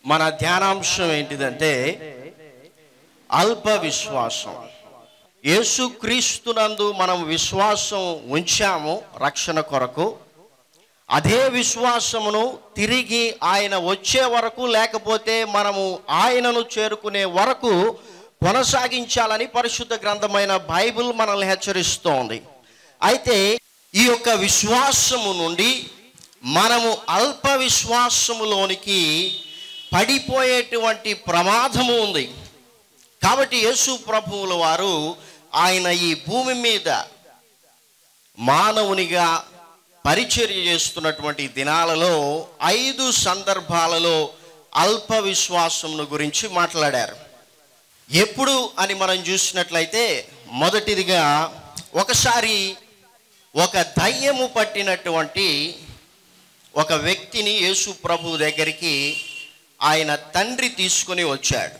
మన ధ్యానాంశం ఏంటిదంటే అల్ప విశ్వాసం యేసుక్రీస్తునందు మనం విశ్వాసం ఉంచాము రక్షణ కొరకు అదే విశ్వాసమును తిరిగి ఆయన వచ్చే వరకు లేకపోతే మనము ఆయనను చేరుకునే వరకు కొనసాగించాలని పరిశుద్ధ గ్రంథమైన బైబిల్ మనల్ని హెచ్చరిస్తోంది అయితే ఈ యొక్క విశ్వాసము నుండి మనము అల్ప విశ్వాసములోనికి పడిపోయేటువంటి ప్రమాదము ఉంది కాబట్టి యేసు ప్రభువుల వారు ఆయన ఈ భూమి మీద మానవునిగా పరిచర్య చేస్తున్నటువంటి దినాలలో ఐదు సందర్భాలలో అల్ప విశ్వాసమును గురించి మాట్లాడారు ఎప్పుడు అని మనం చూసినట్లయితే మొదటిదిగా ఒకసారి ఒక దయ్యము పట్టినటువంటి ఒక వ్యక్తిని యేసు ప్రభు దగ్గరికి ఆయన తండ్రి తీసుకొని వచ్చాడు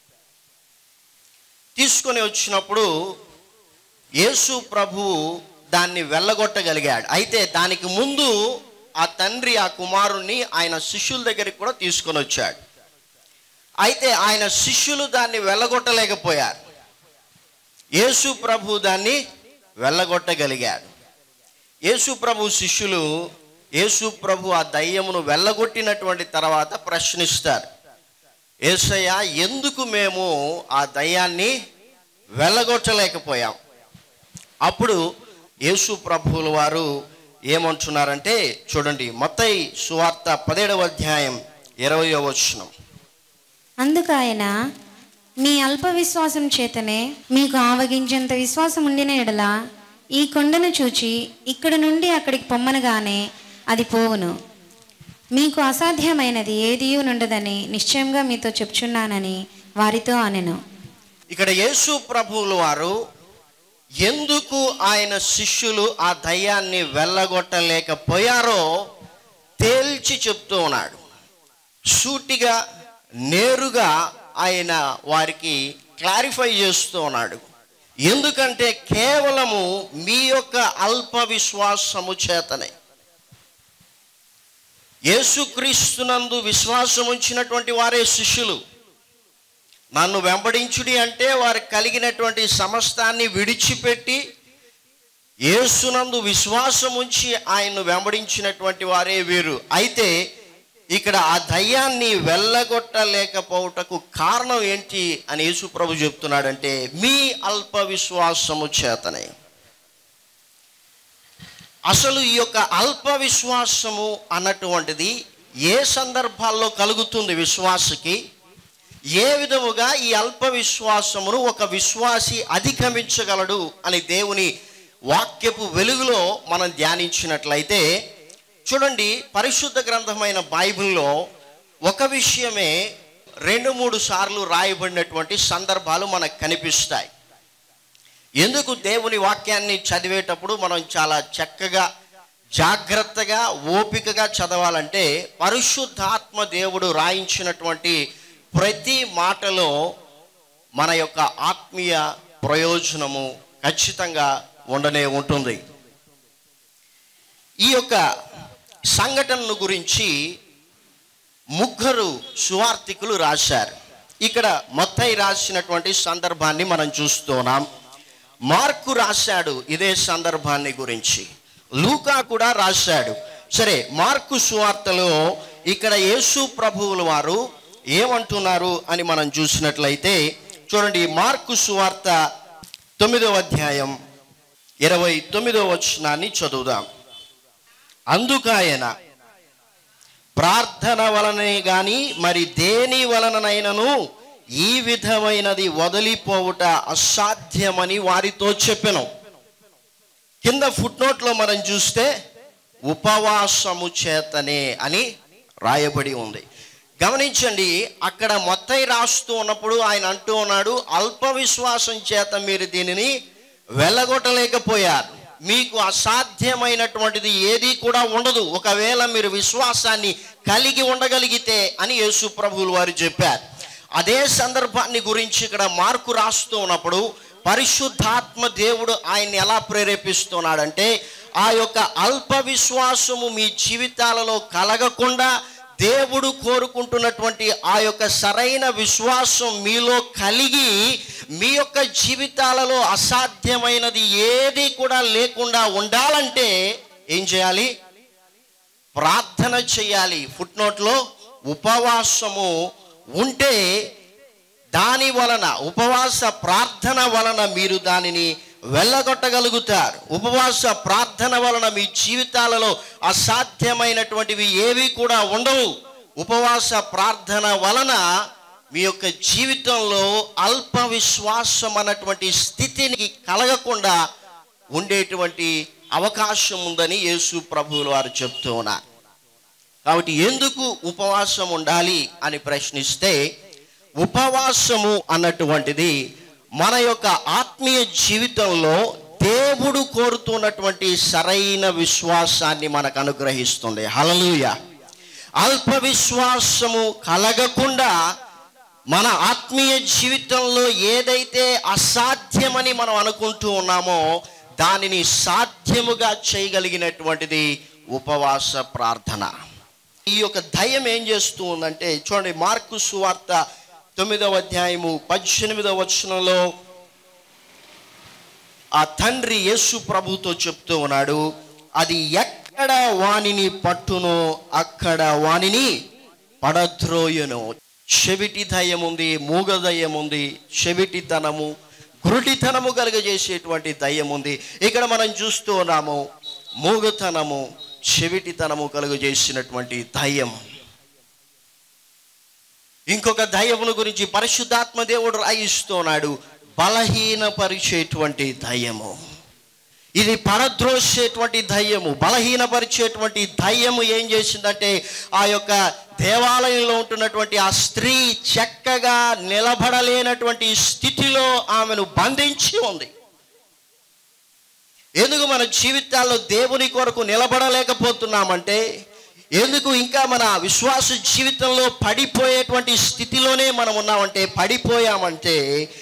తీసుకొని వచ్చినప్పుడు యేసు ప్రభువు దాన్ని వెళ్ళగొట్టగలిగాడు అయితే దానికి ముందు ఆ తండ్రి ఆ కుమారుణ్ణి ఆయన శిష్యుల దగ్గరికి కూడా తీసుకొని వచ్చాడు అయితే ఆయన శిష్యులు దాన్ని వెళ్ళగొట్టలేకపోయారు యేసు ప్రభు దాన్ని వెళ్ళగొట్టగలిగాడు యేసు ప్రభు శిష్యులు యేసు ప్రభు ఆ దయ్యమును వెళ్ళగొట్టినటువంటి తర్వాత ప్రశ్నిస్తారు ఏసయ్య ఎందుకు మేము ఆ దయ్యాన్ని వెళ్ళగొట్టలేకపోయాం అప్పుడు యేసు ప్రభువుల వారు ఏమంటున్నారంటే చూడండి మొత్తై సువార్త పదిహేడవ అధ్యాయం ఇరవయో వచనం అందుకు ఆయన మీ అల్ప విశ్వాసం చేతనే మీకు ఆవగించేంత విశ్వాసం ఉండిన ఎడల ఈ కొండను చూచి ఇక్కడ నుండి అక్కడికి పొమ్మనగానే అది పోవును మీకు అసాధ్యమైనది ఏదీ నుండదని నిశ్చయంగా మీతో చెప్చున్నానని వారితో అనెను ఇక్కడ యేసు ప్రభువుల వారు ఎందుకు ఆయన శిష్యులు ఆ దయ్యాన్ని వెళ్ళగొట్టలేకపోయారో తేల్చి చెప్తూ ఉన్నాడు సూటిగా నేరుగా ఆయన వారికి క్లారిఫై చేస్తూ ఉన్నాడు ఎందుకంటే కేవలము మీ యొక్క అల్ప విశ్వాసము చేతనే యేసుక్రీస్తునందు విశ్వాసం ఉంచినటువంటి వారే శిష్యులు నన్ను వెంబడించుడి అంటే వారికి కలిగినటువంటి సమస్తాన్ని విడిచిపెట్టి యేసునందు విశ్వాసం ఉంచి ఆయన్ను వెంబడించినటువంటి వారే వీరు అయితే ఇక్కడ ఆ దయ్యాన్ని వెళ్ళగొట్టలేకపోవటకు కారణం ఏంటి అని యేసు ప్రభు చెప్తున్నాడంటే మీ అల్ప విశ్వాసము చేతనే అసలు ఈ యొక్క అల్ప విశ్వాసము అన్నటువంటిది ఏ సందర్భాల్లో కలుగుతుంది విశ్వాసకి ఏ విధముగా ఈ అల్ప విశ్వాసమును ఒక విశ్వాసి అధిగమించగలడు అని దేవుని వాక్యపు వెలుగులో మనం ధ్యానించినట్లయితే చూడండి పరిశుద్ధ గ్రంథమైన బైబిల్లో ఒక విషయమే రెండు మూడు సార్లు రాయబడినటువంటి సందర్భాలు మనకు కనిపిస్తాయి ఎందుకు దేవుని వాక్యాన్ని చదివేటప్పుడు మనం చాలా చక్కగా జాగ్రత్తగా ఓపికగా చదవాలంటే పరిశుద్ధాత్మ దేవుడు రాయించినటువంటి ప్రతి మాటలో మన యొక్క ఆత్మీయ ప్రయోజనము ఖచ్చితంగా ఉండనే ఉంటుంది ఈ యొక్క సంఘటనను గురించి ముగ్గురు సువార్థికులు రాశారు ఇక్కడ మొత్తై రాసినటువంటి సందర్భాన్ని మనం చూస్తున్నాం మార్కు రాశాడు ఇదే సందర్భాన్ని గురించి లూకా కూడా రాశాడు సరే మార్కు సువార్తలో ఇక్కడ యేసు ప్రభువుల వారు ఏమంటున్నారు అని మనం చూసినట్లయితే చూడండి మార్కు సువార్త తొమ్మిదవ అధ్యాయం ఇరవై తొమ్మిదవ వచనాన్ని చదువుదాం అందుకాయన ప్రార్థన వలనే గాని మరి దేని వలననైనను ఈ విధమైనది వదిలిపోవుట అసాధ్యమని వారితో చెప్పెను కింద ఫుట్నోట్లో మనం చూస్తే ఉపవాసము చేతనే అని రాయబడి ఉంది గమనించండి అక్కడ మొత్తం రాస్తూ ఉన్నప్పుడు ఆయన అంటూ ఉన్నాడు అల్ప విశ్వాసం చేత మీరు దీనిని వెళ్ళగొట్టలేకపోయారు మీకు అసాధ్యమైనటువంటిది ఏది కూడా ఉండదు ఒకవేళ మీరు విశ్వాసాన్ని కలిగి ఉండగలిగితే అని యేసు ప్రభువులు వారు చెప్పారు అదే సందర్భాన్ని గురించి ఇక్కడ మార్కు రాస్తూ ఉన్నప్పుడు పరిశుద్ధాత్మ దేవుడు ఆయన్ని ఎలా ప్రేరేపిస్తున్నాడంటే ఆ యొక్క అల్ప విశ్వాసము మీ జీవితాలలో కలగకుండా దేవుడు కోరుకుంటున్నటువంటి ఆ యొక్క సరైన విశ్వాసం మీలో కలిగి మీ యొక్క జీవితాలలో అసాధ్యమైనది ఏది కూడా లేకుండా ఉండాలంటే ఏం చేయాలి ప్రార్థన చేయాలి ఫుట్ నోట్లో ఉపవాసము ఉంటే దాని వలన ఉపవాస ప్రార్థన వలన మీరు దానిని వెళ్ళగొట్టగలుగుతారు ఉపవాస ప్రార్థన వలన మీ జీవితాలలో అసాధ్యమైనటువంటివి ఏవి కూడా ఉండవు ఉపవాస ప్రార్థన వలన మీ యొక్క జీవితంలో అల్ప విశ్వాసం అన్నటువంటి స్థితిని కలగకుండా ఉండేటువంటి అవకాశం ఉందని యేసు ప్రభువులు వారు చెప్తూ ఉన్నారు కాబట్టి ఎందుకు ఉపవాసం ఉండాలి అని ప్రశ్నిస్తే ఉపవాసము అన్నటువంటిది మన యొక్క ఆత్మీయ జీవితంలో దేవుడు కోరుతున్నటువంటి సరైన విశ్వాసాన్ని మనకు అనుగ్రహిస్తుంది హలలుయ అల్ప విశ్వాసము కలగకుండా మన ఆత్మీయ జీవితంలో ఏదైతే అసాధ్యమని మనం అనుకుంటూ ఉన్నామో దానిని సాధ్యముగా చేయగలిగినటువంటిది ఉపవాస ప్రార్థన ఈ యొక్క దయ్యం ఏం చేస్తూ ఉందంటే చూడండి మార్కు సువార్త తొమ్మిదవ అధ్యాయము పద్దెనిమిదవ వచనంలో ఆ తండ్రి యేసు ప్రభుతో చెప్తూ ఉన్నాడు అది ఎక్కడ వానిని పట్టునో అక్కడ వానిని పడద్రోయును చెవిటి దయ్యం ఉంది మూగ దయ్యం ఉంది చెవిటితనము గురుటితనము కలుగజేసేటువంటి దయ్యం ఉంది ఇక్కడ మనం చూస్తూ ఉన్నాము మూగతనము చెవిటితనము కలుగజేసినటువంటి దయ్యం ఇంకొక దయ్యమును గురించి పరిశుద్ధాత్మ దేవుడు రాయిస్తున్నాడు బలహీనపరిచేటువంటి దయ్యము ఇది పరద్రోసేటువంటి దయ్యము బలహీనపరిచేటువంటి దయ్యము ఏం చేసిందంటే ఆ యొక్క దేవాలయంలో ఉంటున్నటువంటి ఆ స్త్రీ చక్కగా నిలబడలేనటువంటి స్థితిలో ఆమెను బంధించి ఉంది ఎందుకు మన జీవితాల్లో దేవుని కొరకు నిలబడలేకపోతున్నామంటే ఎందుకు ఇంకా మన విశ్వాస జీవితంలో పడిపోయేటువంటి స్థితిలోనే మనం ఉన్నామంటే పడిపోయామంటే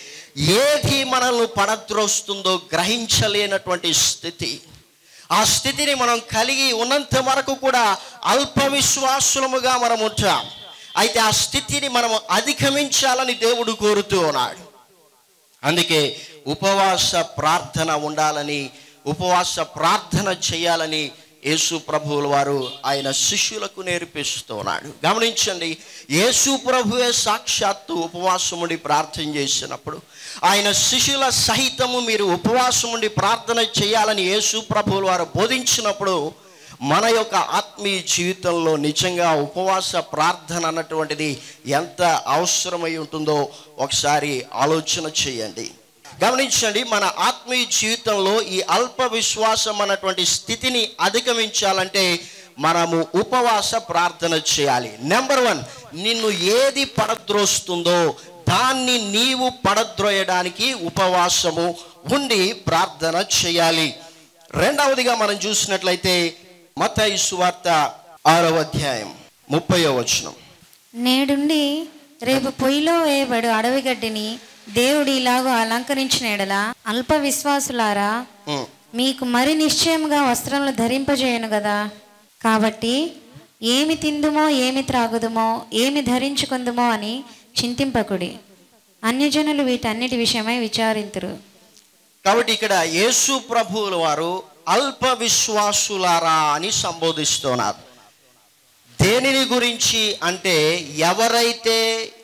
ఏది మనల్ని పడద్రోస్తుందో గ్రహించలేనటువంటి స్థితి ఆ స్థితిని మనం కలిగి ఉన్నంత వరకు కూడా అల్ప విశ్వాసులముగా మనం ఉంటాం అయితే ఆ స్థితిని మనం అధిగమించాలని దేవుడు కోరుతూ ఉన్నాడు అందుకే ఉపవాస ప్రార్థన ఉండాలని ఉపవాస ప్రార్థన చేయాలని యేసు ప్రభువుల వారు ఆయన శిష్యులకు నేర్పిస్తున్నాడు గమనించండి యేసు ప్రభువే సాక్షాత్తు ఉపవాసం ఉండి ప్రార్థన చేసినప్పుడు ఆయన శిష్యుల సహితము మీరు ఉపవాసం ఉండి ప్రార్థన చేయాలని యేసు ప్రభువుల వారు బోధించినప్పుడు మన యొక్క ఆత్మీయ జీవితంలో నిజంగా ఉపవాస ప్రార్థన అన్నటువంటిది ఎంత అవసరమై ఉంటుందో ఒకసారి ఆలోచన చేయండి గమనించండి మన ఆత్మీయ జీవితంలో ఈ అల్ప విశ్వాసం అన్నటువంటి స్థితిని అధిగమించాలంటే మనము ఉపవాస ప్రార్థన చేయాలి నెంబర్ వన్ నిన్ను ఏది పడద్రోస్తుందో దాన్ని నీవు పడద్రోయడానికి ఉపవాసము ఉండి ప్రార్థన చేయాలి రెండవదిగా మనం చూసినట్లయితే మత్తయి సువార్త ఆరవ అధ్యాయం ముప్పయో వచనం నేడుండి రేపు పొయ్యిలో వేయబడు అడవి గడ్డిని దేవుడు ఇలాగూ అలంకరించిన ఎడల అల్ప విశ్వాసులారా ఉమ్. మీకు మరి నిశ్చయముగా వస్త్రములు ధరింపజేయను కదా కాబట్టి ఏమి తిందుమో ఏమి త్రాగుదుమో ఏమి ధరించుకుందుమో అని చింతింపకుడి అన్యజనులు వీటన్నిటి విషయమై విచారింతురు కాబట్టి ఇక్కడ యేసు ప్రభువుల వారు అల్ప విశ్వాసులారా అని సంబోధిస్తున్నారు దేనిని గురించి అంటే ఎవరైతే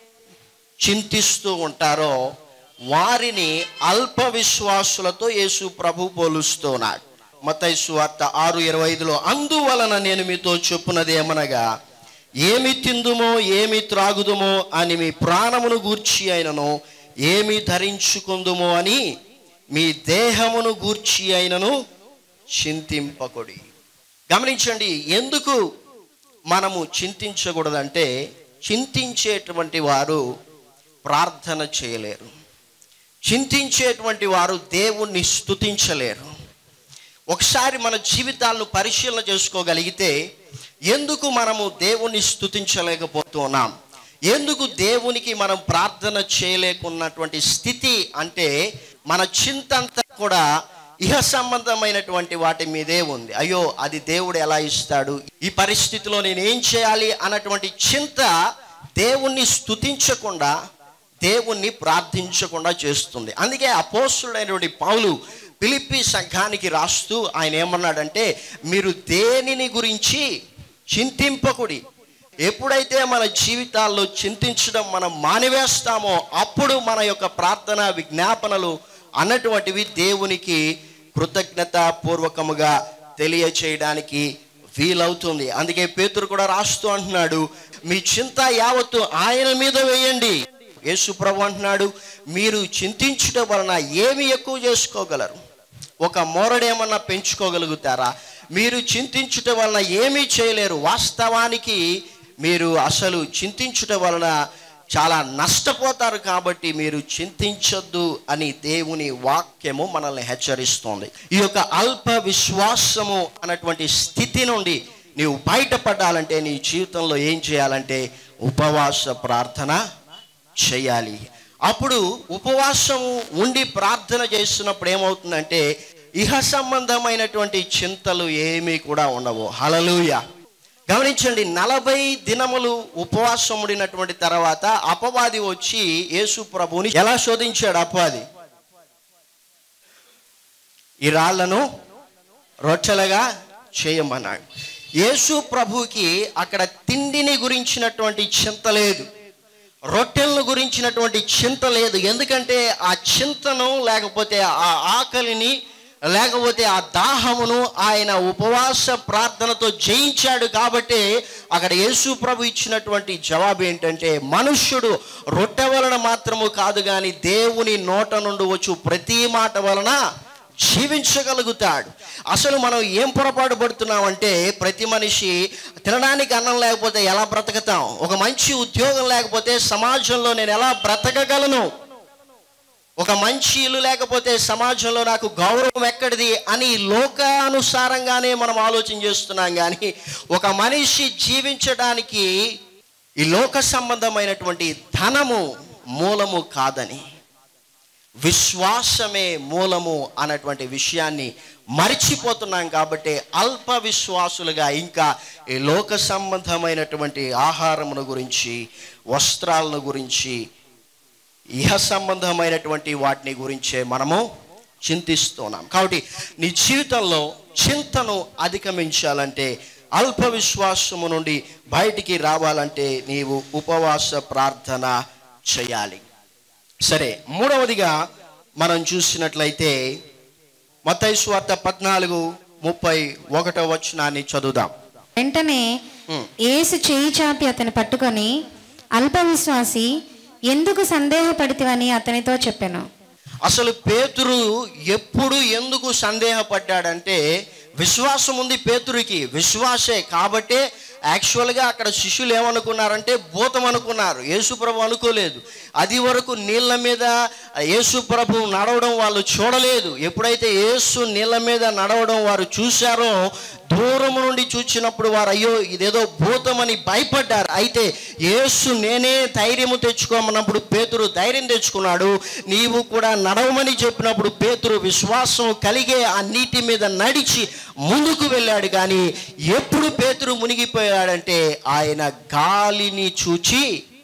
చింతిస్తూ ఉంటారో వారిని అల్ప విశ్వాసులతో యేసు ప్రభు పోలుస్తున్నాడు మతై సువార్త ఆరు ఇరవై ఐదులో అందువలన నేను మీతో చెప్పున్నది ఏమనగా ఏమి తిందుమో ఏమి త్రాగుదుమో అని మీ ప్రాణమును గూర్చి అయినను ఏమి ధరించుకుందుమో అని మీ దేహమును గూర్చి అయినను చింతింపకొడి గమనించండి ఎందుకు మనము చింతించకూడదంటే చింతించేటువంటి వారు ప్రార్థన చేయలేరు చింతించేటువంటి వారు దేవుణ్ణి స్తుతించలేరు ఒకసారి మన జీవితాలను పరిశీలన చేసుకోగలిగితే ఎందుకు మనము దేవుణ్ణి స్తుతించలేకపోతున్నాం ఎందుకు దేవునికి మనం ప్రార్థన చేయలేకున్నటువంటి స్థితి అంటే మన చింత అంతా కూడా ఇహ సంబంధమైనటువంటి వాటి మీదే ఉంది అయ్యో అది దేవుడు ఎలా ఇస్తాడు ఈ పరిస్థితిలో నేను ఏం చేయాలి అన్నటువంటి చింత దేవుణ్ణి స్తుతించకుండా దేవుణ్ణి ప్రార్థించకుండా చేస్తుంది అందుకే అపోస్తుడైనటువంటి పౌలు పిలిపి సంఘానికి రాస్తూ ఆయన ఏమన్నాడంటే మీరు దేనిని గురించి చింతింపకుడి ఎప్పుడైతే మన జీవితాల్లో చింతించడం మనం మానివేస్తామో అప్పుడు మన యొక్క ప్రార్థన విజ్ఞాపనలు అన్నటువంటివి దేవునికి కృతజ్ఞత పూర్వకముగా తెలియచేయడానికి వీలవుతుంది అందుకే పేతురు కూడా రాస్తూ అంటున్నాడు మీ చింత యావత్తు ఆయన మీద వేయండి యేసు ప్రభు అంటున్నాడు మీరు చింతించుట వలన ఏమి ఎక్కువ చేసుకోగలరు ఒక మోరడేమన్నా పెంచుకోగలుగుతారా మీరు చింతించుట వలన ఏమీ చేయలేరు వాస్తవానికి మీరు అసలు చింతించుట వలన చాలా నష్టపోతారు కాబట్టి మీరు చింతించొద్దు అని దేవుని వాక్యము మనల్ని హెచ్చరిస్తోంది ఈ యొక్క అల్ప విశ్వాసము అన్నటువంటి స్థితి నుండి నీవు బయటపడాలంటే నీ జీవితంలో ఏం చేయాలంటే ఉపవాస ప్రార్థన చేయాలి అప్పుడు ఉపవాసము ఉండి ప్రార్థన చేస్తున్నప్పుడు ఏమవుతుందంటే ఇహ సంబంధమైనటువంటి చింతలు ఏమీ కూడా ఉండవు హలలుయ గమనించండి నలభై దినములు ఉపవాసం ఉండినటువంటి తర్వాత అపవాది వచ్చి యేసు ప్రభుని ఎలా శోధించాడు అపవాది ఈ రాళ్లను రొట్టెలుగా చేయమన్నాడు యేసు ప్రభుకి అక్కడ తిండిని గురించినటువంటి చింత లేదు రొట్టెలను గురించినటువంటి చింత లేదు ఎందుకంటే ఆ చింతను లేకపోతే ఆ ఆకలిని లేకపోతే ఆ దాహమును ఆయన ఉపవాస ప్రార్థనతో జయించాడు కాబట్టి అక్కడ యేసు ప్రభు ఇచ్చినటువంటి జవాబు ఏంటంటే మనుష్యుడు రొట్టె వలన మాత్రము కాదు కానీ దేవుని నోట నుండి వచ్చు ప్రతి మాట వలన జీవించగలుగుతాడు అసలు మనం ఏం పొరపాటు పడుతున్నామంటే ప్రతి మనిషి తినడానికి అన్నం లేకపోతే ఎలా బ్రతకతాం ఒక మంచి ఉద్యోగం లేకపోతే సమాజంలో నేను ఎలా బ్రతకగలను ఒక మంచి ఇల్లు లేకపోతే సమాజంలో నాకు గౌరవం ఎక్కడిది అని లోకానుసారంగానే మనం ఆలోచన చేస్తున్నాం కానీ ఒక మనిషి జీవించడానికి ఈ లోక సంబంధమైనటువంటి ధనము మూలము కాదని విశ్వాసమే మూలము అన్నటువంటి విషయాన్ని మరిచిపోతున్నాం కాబట్టి అల్ప విశ్వాసులుగా ఇంకా ఈ లోక సంబంధమైనటువంటి ఆహారమును గురించి వస్త్రాలను గురించి ఇహ సంబంధమైనటువంటి వాటిని గురించే మనము చింతిస్తున్నాం కాబట్టి నీ జీవితంలో చింతను అధిగమించాలంటే అల్ప విశ్వాసము నుండి బయటికి రావాలంటే నీవు ఉపవాస ప్రార్థన చేయాలి సరే మూడవదిగా మనం చూసినట్లయితే మత్తయి స్వార్త పద్నాలుగు ముప్పై ఒకటో వచనాన్ని చదువుదాం వెంటనే ఉమ్. యేసు చేయి చాపి అతని పట్టుకొని అల్ప విశ్వాసి ఎందుకు సందేహపడితివని అతనితో చెప్పాను అసలు పేతురు ఎప్పుడు ఎందుకు సందేహపడ్డాడంటే విశ్వాసం ఉంది పేతురికి విశ్వాసే కాబట్టే యాక్చువల్గా అక్కడ శిష్యులు ఏమనుకున్నారంటే భూతం అనుకున్నారు యేసుప్రభు అనుకోలేదు అది వరకు నీళ్ళ మీద యేసుప్రభు నడవడం వాళ్ళు చూడలేదు ఎప్పుడైతే యేసు నీళ్ళ మీద నడవడం వారు చూశారో దూరం నుండి చూచినప్పుడు వారు అయ్యో ఇదేదో భూతమని భయపడ్డారు అయితే యేసు నేనే ధైర్యము తెచ్చుకోమన్నప్పుడు పేతురు ధైర్యం తెచ్చుకున్నాడు నీవు కూడా నడవమని చెప్పినప్పుడు పేతురు విశ్వాసం కలిగే ఆ నీటి మీద నడిచి ముందుకు వెళ్ళాడు కానీ ఎప్పుడు పేతురు మునిగిపోయాడంటే ఆయన గాలిని చూచి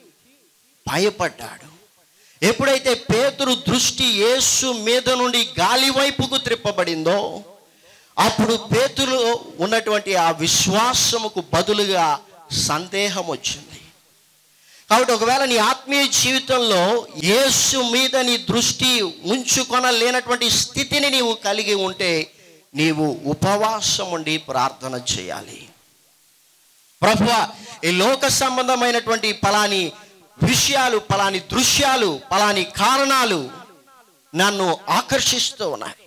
భయపడ్డాడు ఎప్పుడైతే పేతురు దృష్టి యేసు మీద నుండి గాలి వైపుకు త్రిప్పబడిందో అప్పుడు పేతులు ఉన్నటువంటి ఆ విశ్వాసముకు బదులుగా సందేహం వచ్చింది కాబట్టి ఒకవేళ నీ ఆత్మీయ జీవితంలో యేసు మీద నీ దృష్టి ఉంచుకొనలేనటువంటి స్థితిని నీవు కలిగి ఉంటే నీవు ఉపవాసం ఉండి ప్రార్థన చేయాలి ప్రభు ఈ లోక సంబంధమైనటువంటి పలాని విషయాలు పలాని దృశ్యాలు పలాని కారణాలు నన్ను ఆకర్షిస్తూ ఉన్నాయి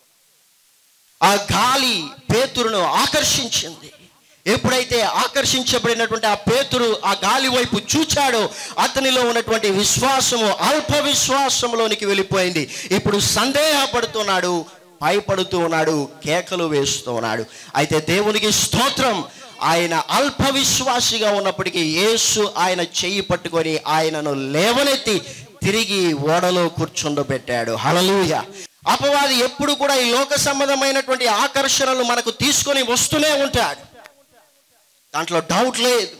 ఆ గాలి పేతురును ఆకర్షించింది ఎప్పుడైతే ఆకర్షించబడినటువంటి ఆ పేతురు ఆ గాలి వైపు చూచాడో అతనిలో ఉన్నటువంటి విశ్వాసము అల్ప విశ్వాసంలోనికి వెళ్ళిపోయింది ఇప్పుడు సందేహపడుతున్నాడు భయపడుతూ ఉన్నాడు కేకలు వేస్తూ ఉన్నాడు అయితే దేవునికి స్తోత్రం ఆయన అల్ప విశ్వాసిగా ఉన్నప్పటికీ యేసు ఆయన చెయ్యి పట్టుకొని ఆయనను లేవనెత్తి తిరిగి ఓడలో కూర్చుండబెట్టాడు హలలుయ అపవాది ఎప్పుడు కూడా ఈ లోక సంబంధమైనటువంటి ఆకర్షణలు మనకు తీసుకొని వస్తూనే ఉంటాడు దాంట్లో డౌట్ లేదు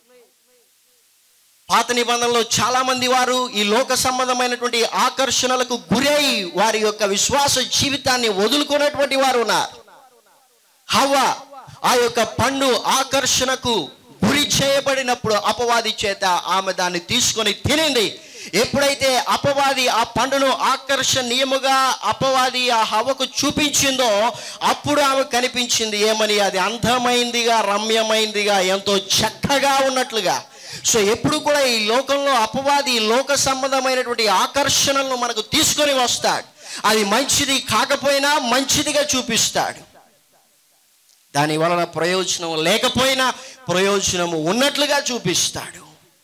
పాత నిబంధనలో చాలా మంది వారు ఈ లోక సంబంధమైనటువంటి ఆకర్షణలకు గురై వారి యొక్క విశ్వాస జీవితాన్ని వదులుకున్నటువంటి వారు ఉన్నారు హవ ఆ యొక్క పండు ఆకర్షణకు గురి చేయబడినప్పుడు అపవాది చేత ఆమె దాన్ని తీసుకొని తినింది ఎప్పుడైతే అపవాది ఆ పండును ఆకర్షణీయముగా అపవాది ఆ హవకు చూపించిందో అప్పుడు ఆమె కనిపించింది ఏమని అది అందమైందిగా రమ్యమైందిగా ఎంతో చక్కగా ఉన్నట్లుగా సో ఎప్పుడు కూడా ఈ లోకంలో అపవాది ఈ లోక సంబంధమైనటువంటి ఆకర్షణలను మనకు తీసుకొని వస్తాడు అది మంచిది కాకపోయినా మంచిదిగా చూపిస్తాడు దాని వలన ప్రయోజనం లేకపోయినా ప్రయోజనము ఉన్నట్లుగా చూపిస్తాడు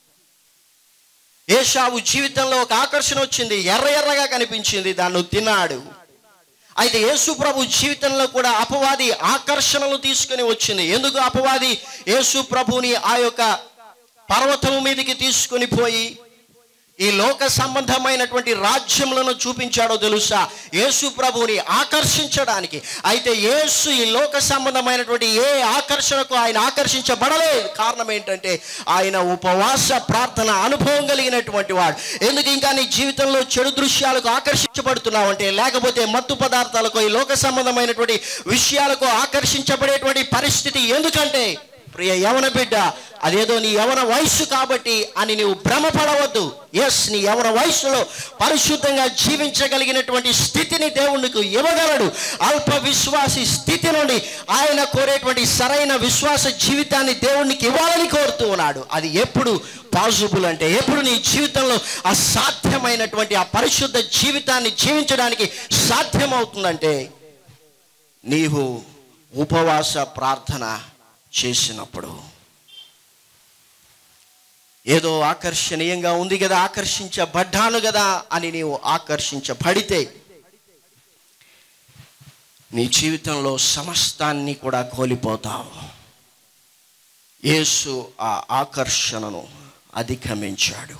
ఏషావు జీవితంలో ఒక ఆకర్షణ వచ్చింది ఎర్ర ఎర్రగా కనిపించింది దాన్ని తిన్నాడు అయితే యేసు ప్రభు జీవితంలో కూడా అపవాది ఆకర్షణలు తీసుకొని వచ్చింది ఎందుకు అపవాది యేసు ప్రభుని ఆ యొక్క పర్వతము మీదకి తీసుకొని పోయి ఈ లోక సంబంధమైనటువంటి రాజ్యములను చూపించాడో తెలుసా యేసు ప్రభువుని ఆకర్షించడానికి అయితే యేసు ఈ లోక సంబంధమైనటువంటి ఏ ఆకర్షణకు ఆయన ఆకర్షించబడలేదు కారణం ఏంటంటే ఆయన ఉపవాస ప్రార్థన అనుభవం కలిగినటువంటి వాడు ఎందుకు ఇంకా నీ జీవితంలో చెడు దృశ్యాలకు ఆకర్షించబడుతున్నావు అంటే లేకపోతే మత్తు పదార్థాలకు ఈ లోక సంబంధమైనటువంటి విషయాలకు ఆకర్షించబడేటువంటి పరిస్థితి ఎందుకంటే ప్రియ యవన బిడ్డ అదేదో నీ యవన వయస్సు కాబట్టి అని నీవు భ్రమపడవద్దు ఎస్ నీ యవన వయస్సులో పరిశుద్ధంగా జీవించగలిగినటువంటి స్థితిని దేవునికి ఇవ్వగలడు అల్ప విశ్వాసి స్థితి నుండి ఆయన కోరేటువంటి సరైన విశ్వాస జీవితాన్ని దేవునికి ఇవ్వాలని కోరుతూ ఉన్నాడు అది ఎప్పుడు పాసిబుల్ అంటే ఎప్పుడు నీ జీవితంలో అసాధ్యమైనటువంటి ఆ పరిశుద్ధ జీవితాన్ని జీవించడానికి సాధ్యమవుతుందంటే నీవు ఉపవాస ప్రార్థన చేసినప్పుడు ఏదో ఆకర్షణీయంగా ఉంది కదా ఆకర్షించబడ్డాను కదా అని నీవు ఆకర్షించబడితే నీ జీవితంలో సమస్తాన్ని కూడా కోల్పోతావు యేసు ఆ ఆకర్షణను అధిగమించాడు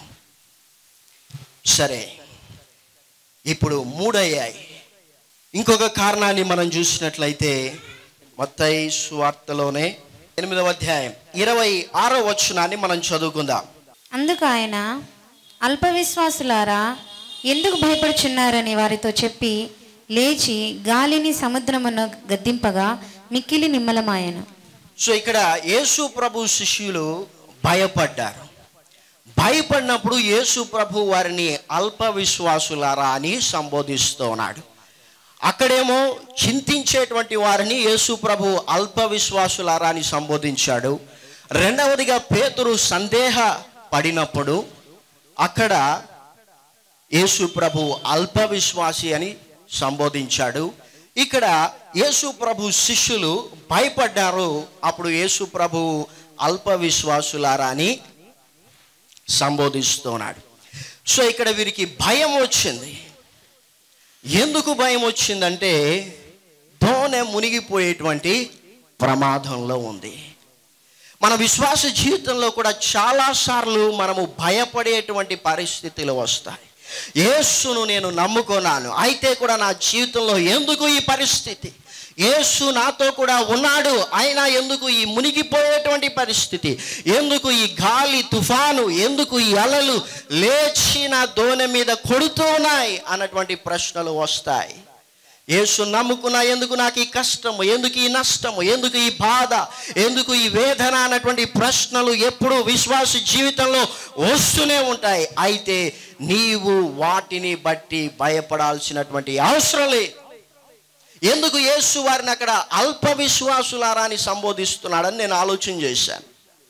సరే ఇప్పుడు మూడయ్యాయి ఇంకొక కారణాన్ని మనం చూసినట్లయితే మత్తయి సువార్తలోనే ఎనిమిదవ అధ్యాయం ఇరవై ఆరో వచనాన్ని మనం చదువుకుందాం అందుకు ఆయన అల్ప విశ్వాసులారా ఎందుకు భయపడుచున్నారని వారితో చెప్పి లేచి గాలిని సముద్రమును గద్దింపగా మిక్కిలి నిమ్మలమాయను సో ఇక్కడ యేసు ప్రభు శిష్యులు భయపడ్డారు భయపడినప్పుడు యేసు ప్రభు వారిని అల్ప విశ్వాసులారా అని సంబోధిస్తూ ఉన్నాడు అక్కడేమో చింతించేటువంటి వారిని యేసు ప్రభు అల్ప విశ్వాసులారా అని సంబోధించాడు రెండవదిగా పేతురు సందేహ పడినప్పుడు అక్కడ యేసు ప్రభు అల్ప విశ్వాసి అని సంబోధించాడు ఇక్కడ యేసు ప్రభు శిష్యులు భయపడ్డారు అప్పుడు యేసు ప్రభు అల్ప విశ్వాసులారా అని సంబోధిస్తున్నాడు సో ఇక్కడ వీరికి భయం వచ్చింది ఎందుకు భయం వచ్చిందంటే దోనె మునిగిపోయేటువంటి ప్రమాదంలో ఉంది మన విశ్వాస జీవితంలో కూడా చాలాసార్లు మనము భయపడేటువంటి పరిస్థితులు వస్తాయి యేసును నేను నమ్ముకున్నాను అయితే కూడా నా జీవితంలో ఎందుకు ఈ పరిస్థితి యేసు నాతో కూడా ఉన్నాడు అయినా ఎందుకు ఈ మునిగిపోయేటువంటి పరిస్థితి ఎందుకు ఈ గాలి తుఫాను ఎందుకు ఈ అలలు లేచిన దోణె మీద కొడుతూ ఉన్నాయి అన్నటువంటి ప్రశ్నలు వస్తాయి యేసు నమ్ముకున్నా ఎందుకు నాకు ఈ కష్టము ఎందుకు ఈ నష్టము ఎందుకు ఈ బాధ ఎందుకు ఈ వేదన అన్నటువంటి ప్రశ్నలు ఎప్పుడు విశ్వాస జీవితంలో వస్తూనే ఉంటాయి అయితే నీవు వాటిని బట్టి భయపడాల్సినటువంటి అవసరం లేదు ఎందుకు యేసు వారిని అక్కడ అల్ప విశ్వాసులారా అని సంబోధిస్తున్నాడని నేను ఆలోచన చేశాను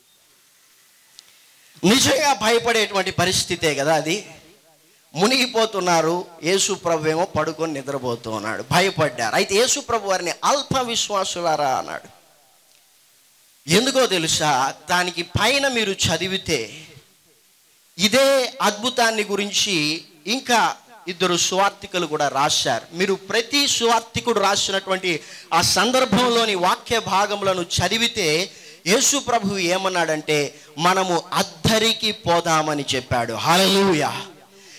నిజంగా భయపడేటువంటి పరిస్థితే కదా అది మునిగిపోతున్నారు యేసు ప్రభు ఏమో పడుకొని నిద్రపోతూ ఉన్నాడు భయపడ్డారు అయితే యేసు ప్రభు వారిని అల్ప విశ్వాసులారా అన్నాడు ఎందుకో తెలుసా దానికి పైన మీరు చదివితే ఇదే అద్భుతాన్ని గురించి ఇంకా ఇద్దరు సువార్థికులు కూడా రాశారు మీరు ప్రతి సువార్థికుడు రాసినటువంటి ఆ సందర్భంలోని వాక్య భాగములను చదివితే యేసు ప్రభు ఏమన్నాడంటే మనము అద్దరికి పోదామని చెప్పాడు హల్లెలూయా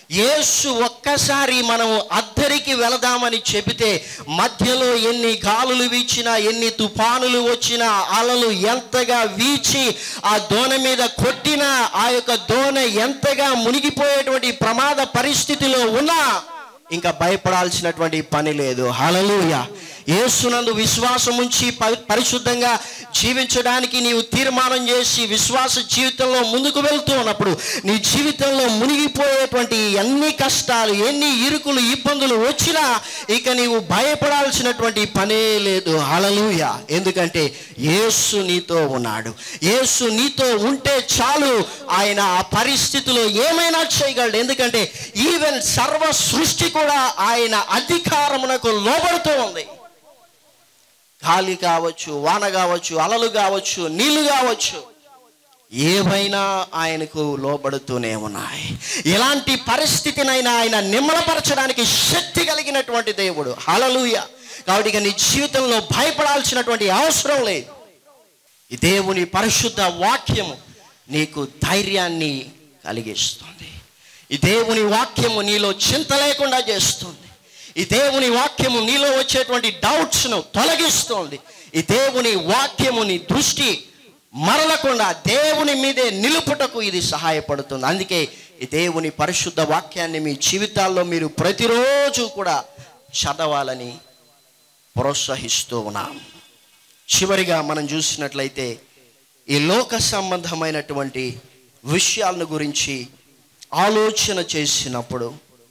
యేసు ఒక్కసారి మనం అద్దరికి వెళదామని చెబితే మధ్యలో ఎన్ని గాలులు వీచినా ఎన్ని తుఫానులు వచ్చినా అలలు ఎంతగా వీచి ఆ దోణ మీద కొట్టినా ఆ యొక్క దోణ ఎంతగా మునిగిపోయేటువంటి ప్రమాద పరిస్థితిలో ఉన్నా ఇంకా భయపడాల్సినటువంటి పని లేదు హలలుయ యేసునందు విశ్వాసం ఉంచి ప- పరిశుద్ధంగా జీవించడానికి నీవు తీర్మానం చేసి విశ్వాస జీవితంలో ముందుకు వెళ్తూ ఉన్నప్పుడు నీ జీవితంలో మునిగిపోయేటువంటి ఎన్ని కష్టాలు ఎన్ని ఇరుకులు ఇబ్బందులు వచ్చినా ఇక నీవు భయపడాల్సినటువంటి పనే లేదు హలలుయ ఎందుకంటే యేసు నీతో ఉన్నాడు యేసు నీతో ఉంటే చాలు ఆయన ఆ పరిస్థితిలో ఏమైనా చేయగలడు ఎందుకంటే ఈవెన్ సర్వ సృష్టి కూడా ఆయన అధికారమునకు లోబడుతూ ఉంది గాలి కావచ్చు వాన కావచ్చు అలలు కావచ్చు నీళ్లు కావచ్చు ఏవైనా ఆయనకు లోబడుతూనే ఉన్నాయి ఎలాంటి పరిస్థితినైనా ఆయన నిమ్మలపరచడానికి శక్తి కలిగినటువంటి దేవుడు హలలుయ కాబట్టి ఇక నీ జీవితంలో భయపడాల్సినటువంటి అవసరం లేదు ఈ దేవుని పరిశుద్ధ వాక్యము నీకు ధైర్యాన్ని కలిగిస్తుంది ఈ దేవుని వాక్యము నీలో చింత లేకుండా చేస్తుంది ఈ దేవుని వాక్యము నీలో వచ్చేటువంటి డౌట్స్ను తొలగిస్తుంది ఈ దేవుని వాక్యము నీ దృష్టి మరలకుండా దేవుని మీదే నిలుపుటకు ఇది సహాయపడుతుంది అందుకే ఈ దేవుని పరిశుద్ధ వాక్యాన్ని మీ జీవితాల్లో మీరు ప్రతిరోజు కూడా చదవాలని ప్రోత్సహిస్తూ ఉన్నాం చివరిగా మనం చూసినట్లయితే ఈ లోక సంబంధమైనటువంటి విషయాలను గురించి ఆలోచన చేసినప్పుడు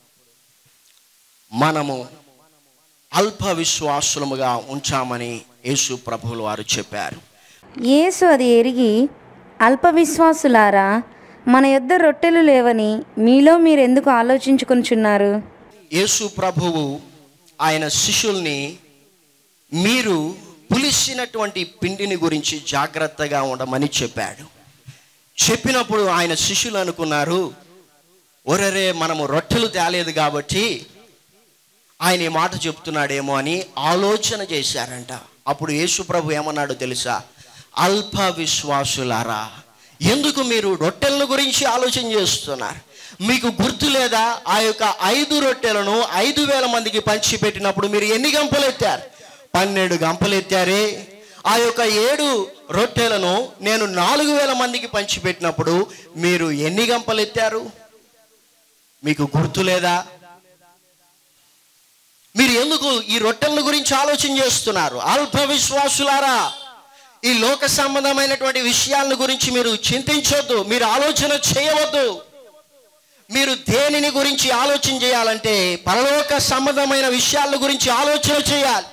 మనము అల్ప విశ్వాసులముగా ఉంచామని యేసు ప్రభువులు వారు చెప్పారు యేసు అది ఎరిగి అల్ప విశ్వాసులారా మన యొద్ద రొట్టెలు లేవని మీలో మీరు ఎందుకు ఆలోచించుకొనుచున్నారు యేసు ప్రభువు ఆయన శిష్యుల్ని మీరు పులిసినటువంటి పిండిని గురించి జాగ్రత్తగా ఉండమని చెప్పాడు చెప్పినప్పుడు ఆయన శిష్యులు అనుకున్నారు ఒరరే మనము రొట్టెలు తేలేదు కాబట్టి ఆయన ఈ మాట చెప్తున్నాడేమో అని ఆలోచన చేశారంట అప్పుడు యేసు ప్రభు ఏమన్నాడు తెలుసా అల్ప విశ్వాసులారా ఎందుకు మీరు రొట్టెల గురించి ఆలోచన చేస్తున్నారు మీకు గుర్తు లేదా ఆ యొక్క ఐదు రొట్టెలను ఐదు వేల మందికి పంచిపెట్టినప్పుడు మీరు ఎన్ని గంపలు ఎత్తారు పన్నెండు గంపలు ఎత్తారే ఆ యొక్క ఏడు రొట్టెలను నేను నాలుగు వేల మందికి పంచిపెట్టినప్పుడు మీరు ఎన్ని గంపలు ఎత్తారు మీకు గుర్తు లేదా మీరు ఎందుకు ఈ రొట్టెల గురించి ఆలోచన చేస్తున్నారు అల్ప విశ్వాసులారా ఈ లోక సంబంధమైనటువంటి విషయాల గురించి మీరు చింతించొద్దు మీరు ఆలోచన చేయవద్దు మీరు దేనిని గురించి ఆలోచన చేయాలంటే పరలోక సంబంధమైన విషయాల గురించి ఆలోచన చేయాలి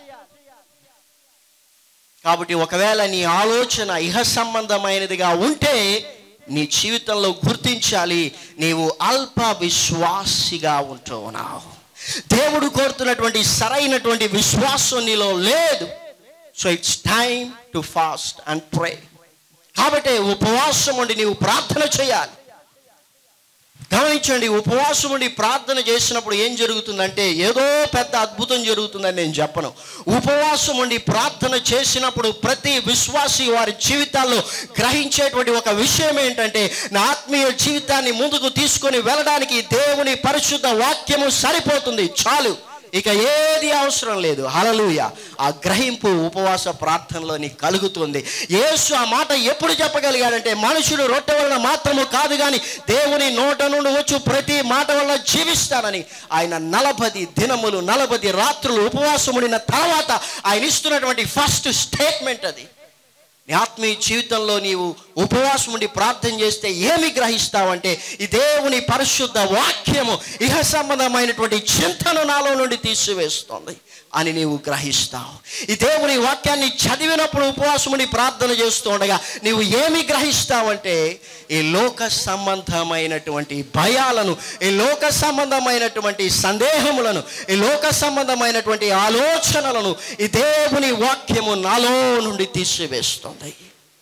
కాబట్టి ఒకవేళ నీ ఆలోచన ఇహ సంబంధమైనదిగా ఉంటే నీ జీవితంలో గుర్తించాలి నీవు అల్ప విశ్వాసిగా ఉంటున్నావు దేవుడు కోరుతున్నటువంటి సరైనటువంటి విశ్వాసం నీలో లేదు so it's time to fast and pray కాబట్టి ఉపవాసం ఉండి నీవు ప్రార్థన చేయాలి గమనించండి ఉపవాసం ఉండి ప్రార్థన చేసినప్పుడు ఏం జరుగుతుందంటే ఏదో పెద్ద అద్భుతం జరుగుతుందని నేను చెప్పను ఉపవాసం ఉండి ప్రార్థన చేసినప్పుడు ప్రతి విశ్వాసి వారి జీవితాల్లో గ్రహించేటువంటి ఒక విషయం ఏంటంటే నా ఆత్మీయ జీవితాన్ని ముందుకు తీసుకొని వెళ్ళడానికి దేవుని పరిశుద్ధ వాక్యము సరిపోతుంది చాలు ఇక ఏది అవసరం లేదు హలలుయ ఆ గ్రహింపు ఉపవాస ప్రార్థనలో నీకు కలుగుతుంది యేసు ఆ మాట ఎప్పుడు చెప్పగలిగాడంటే మనుషుడు రొట్టె వలన మాత్రము కాదు కానీ దేవుని నోట నుండి వచ్చు ప్రతి మాట వల్ల జీవిస్తానని ఆయన నలభది దినములు నలభది రాత్రులు ఉపవాసం ఉండిన తర్వాత ఆయన ఇస్తున్నటువంటి ఫస్ట్ స్టేట్మెంట్ అది నీ ఆత్మీయ జీవితంలో నీవు ఉపవాసం ఉండి ప్రార్థన చేస్తే ఏమి గ్రహిస్తావంటే ఈ దేవుని పరిశుద్ధ వాక్యము ఇహ సంబంధమైనటువంటి చింతను నాలో నుండి తీసివేస్తుంది అని నీవు గ్రహిస్తావు ఈ దేవుని వాక్యాన్ని చదివినప్పుడు ఉపవాసం ఉండి ప్రార్థన చేస్తూ ఉండగా నీవు ఏమి గ్రహిస్తావంటే ఈ లోక సంబంధమైనటువంటి భయాలను ఈ లోక సంబంధమైనటువంటి సందేహములను ఈ లోక సంబంధమైనటువంటి ఆలోచనలను ఈ దేవుని వాక్యము నాలో నుండి తీసివేస్తుంది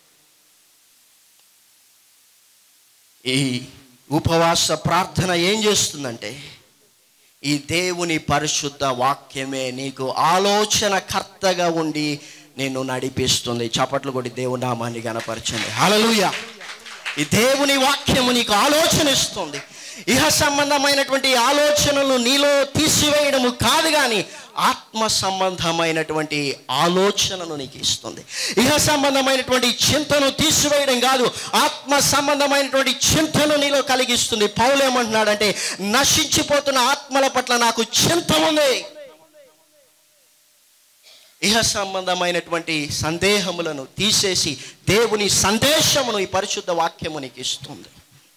ఈ ఉపవాస ప్రార్థన ఏం చేస్తుందంటే ఈ దేవుని పరిశుద్ధ వాక్యమే నీకు ఆలోచన కర్తగా ఉండి నిన్ను నడిపిస్తుంది చప్పట్లు కొట్టి దేవుని నామాన్ని గనపరచండి హల్లెలూయా ఈ దేవుని వాక్యము నీకు ఆలోచన ఇస్తుంది ఇహ సంబంధమైనటువంటి ఆలోచనలు నీలో తీసివేయడము కాదు కానీ ఆత్మ సంబంధమైనటువంటి ఆలోచనను నీకు ఇస్తుంది ఇహ సంబంధమైనటువంటి చింతను తీసివేయడం కాదు ఆత్మ సంబంధమైనటువంటి చింతను నీలో కలిగిస్తుంది పౌలు ఏమంటున్నాడంటే నశించిపోతున్న ఆత్మల పట్ల నాకు చింత ఉంది ఇహ సంబంధమైనటువంటి సందేహములను తీసేసి దేవుని సందేశమును ఈ పరిశుద్ధ వాక్యము నీకు ఇస్తుంది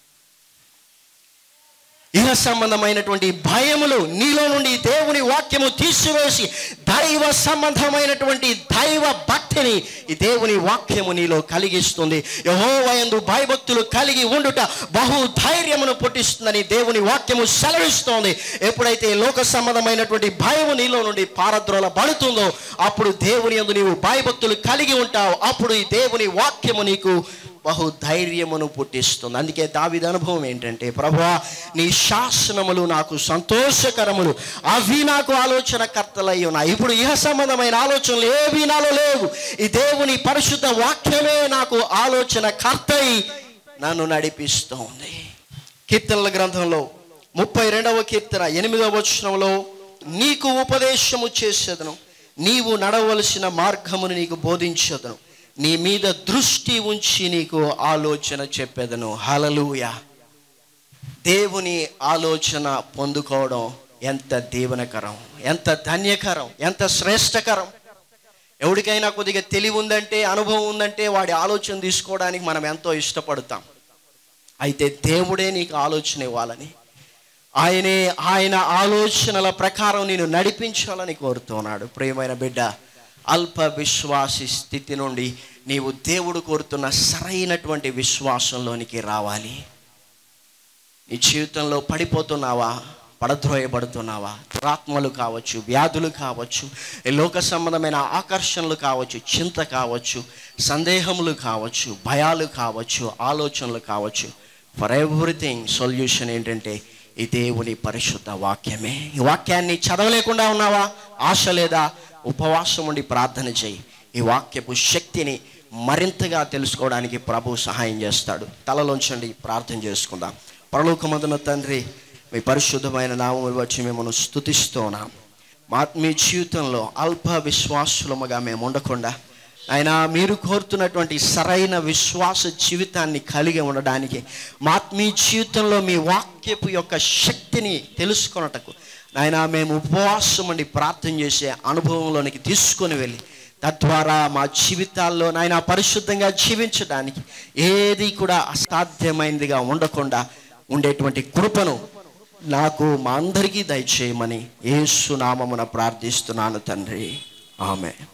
ఇహ సంబంధమైనటువంటి భయములు నీలో నుండి దేవుని వాక్యము తీసివేసి దైవ సంబంధమైనటువంటి దైవ భక్తిని ఈ దేవుని వాక్యము నీలో కలిగిస్తుంది యహోవయందు భయభక్తులు కలిగి ఉండుట బహు ధైర్యమును పుట్టిస్తుందని దేవుని వాక్యము సెలవిస్తోంది ఎప్పుడైతే లోక సంబంధమైనటువంటి భయము నీలో నుండి పారద్రోల పడుతుందో అప్పుడు దేవుని యందు నీవు భయభక్తులు కలిగి ఉంటావు అప్పుడు ఈ దేవుని వాక్యము నీకు బహు ధైర్యమును పుట్టిస్తుంది అందుకే దావిద అనుభవం ఏంటంటే ప్రభువా నీ శాసనములు నాకు సంతోషకరములు అవి నాకు ఆలోచన కర్తలై ఉన్నాయి ఇప్పుడు ఇహ సంబంధమైన ఆలోచనలు ఏవి నాలో లేవు ఈ దేవుని పరిశుద్ధ వాక్యమే నాకు ఆలోచన కర్తై నన్ను నడిపిస్తోంది కీర్తనల గ్రంథంలో ముప్పై రెండవ కీర్తన ఎనిమిదవ వచనంలో నీకు ఉపదేశము చేసేదను నీవు నడవలసిన మార్గమును నీకు బోధించదను నీ మీద దృష్టి ఉంచి నీకు ఆలోచన చెప్పేదను హలలుయ దేవుని ఆలోచన పొందుకోవడం ఎంత దీవనకరం ఎంత ధన్యకరం ఎంత శ్రేష్టకరం ఎవరికైనా కొద్దిగా తెలివి ఉందంటే అనుభవం ఉందంటే వాడి ఆలోచన తీసుకోవడానికి మనం ఎంతో ఇష్టపడతాం అయితే దేవుడే నీకు ఆలోచన ఇవ్వాలని ఆయనే ఆయన ఆలోచనల ప్రకారం నేను నడిపించాలని కోరుతున్నాడు ప్రియమైన బిడ్డ అల్ప విశ్వాసి స్థితి నుండి నీవు దేవుడు కోరుతున్న సరైనటువంటి విశ్వాసంలోనికి రావాలి నీ జీవితంలో పడిపోతున్నావా పడద్రోయబడుతున్నావా దురాత్మలు కావచ్చు వ్యాధులు కావచ్చు ఈ లోక సంబంధమైన ఆకర్షణలు కావచ్చు చింత కావచ్చు సందేహములు కావచ్చు భయాలు కావచ్చు ఆలోచనలు కావచ్చు ఫర్ ఎవ్రీథింగ్ సొల్యూషన్ ఏంటంటే ఈ దేవుని పరిశుద్ధ వాక్యమే ఈ వాక్యాన్ని చదవలేకుండా ఉన్నావా ఆశ లేదా ఉపవాసం ఉండి ప్రార్థన చేయి ఈ వాక్యపు శక్తిని మరింతగా తెలుసుకోవడానికి ప్రభు సహాయం చేస్తాడు తలలోంచండి ప్రార్థన చేసుకుందాం పరలోకమందున తండ్రి మీ పరిశుద్ధమైన నామములు వచ్చి మిమ్మల్ని స్తుతిస్తున్నాం మా మీ జీవితంలో అల్ప విశ్వాసులముగా మేము ఉండకుండా ఆయన మీరు కోరుతున్నటువంటి సరైన విశ్వాస జీవితాన్ని కలిగి ఉండడానికి మా మీ జీవితంలో మీ వాక్యపు యొక్క శక్తిని తెలుసుకొనటకు నాయన మేము ఉపవాసం అండి ప్రార్థన చేసే అనుభవంలోనికి తీసుకొని వెళ్ళి తద్వారా మా జీవితాల్లో నాయన పరిశుద్ధంగా జీవించడానికి ఏది కూడా అసాధ్యమైనదిగా ఉండకుండా ఉండేటువంటి కృపను నాకు మా అందరికీ దయచేయమని యేసు నామమున ప్రార్థిస్తున్నాను తండ్రి ఆమె